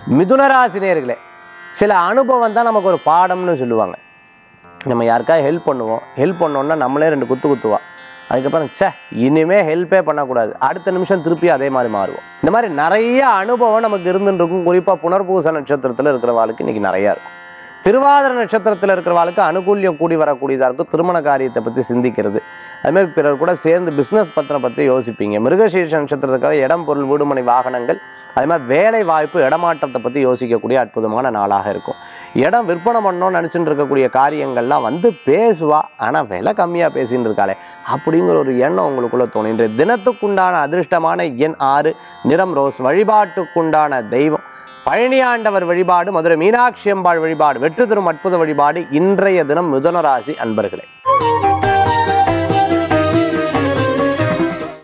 மிதுனராசினியர்களே சில அனுபவம் தான் நமக்கு ஒரு பாடம்னு சொல்லுவாங்க நம்ம யாருக்காவது ஹெல்ப் பண்ணுவோம் ஹெல்ப் பண்ணோன்னா நம்மளே ரெண்டு குத்து குத்துவா அதுக்கப்புறம் ச்சே இனிமே ஹெல்ப்பே பண்ணக்கூடாது அடுத்த நிமிஷம் திருப்பி அதே மாதிரி மாறுவோம் இந்த மாதிரி நிறைய அனுபவம் நமக்கு இருந்துட்டு இருக்கும் குறிப்பாக புனர்பூச நட்சத்திரத்தில் இருக்கிறவாளுக்கு இன்னைக்கு நிறையா இருக்கும் திருவாதிர நட்சத்திரத்தில் இருக்கிறவாளுக்கு அனுகூல்யம் கூடி வரக்கூடியதாக இருக்கும் திருமண காரியத்தை பற்றி சிந்திக்கிறது அதுமாதிரி பிறர் கூட சேர்ந்து பிஸ்னஸ் பத்திரம் பற்றி யோசிப்பீங்க மிருகசீர்ஷ நட்சத்திரத்துக்காக இடம் பொருள் வீடுமனை வாகனங்கள் அது மாதிரி வேலை வாய்ப்பு இடமாற்றத்தை பற்றி யோசிக்கக்கூடிய அற்புதமான நாளாக இருக்கும் இடம் விற்பனை பண்ணணும்னு நினச்சிட்டு இருக்கக்கூடிய காரியங்கள்லாம் வந்து பேசுவா ஆனால் விலை கம்மியாக பேசின்னு இருக்காளே அப்படிங்கிற ஒரு எண்ணம் உங்களுக்குள்ள தோணும் இன்றைய தினத்துக்குண்டான அதிர்ஷ்டமான எண் ஆறு நிறம் ரோஸ் வழிபாட்டுக்குண்டான தெய்வம் பழனியாண்டவர் வழிபாடு மதுரை மீனாட்சி அம்பாள் வழிபாடு வெற்றி தரும் அற்புத வழிபாடு இன்றைய தினம் மிதுன ராசி அன்பர்களே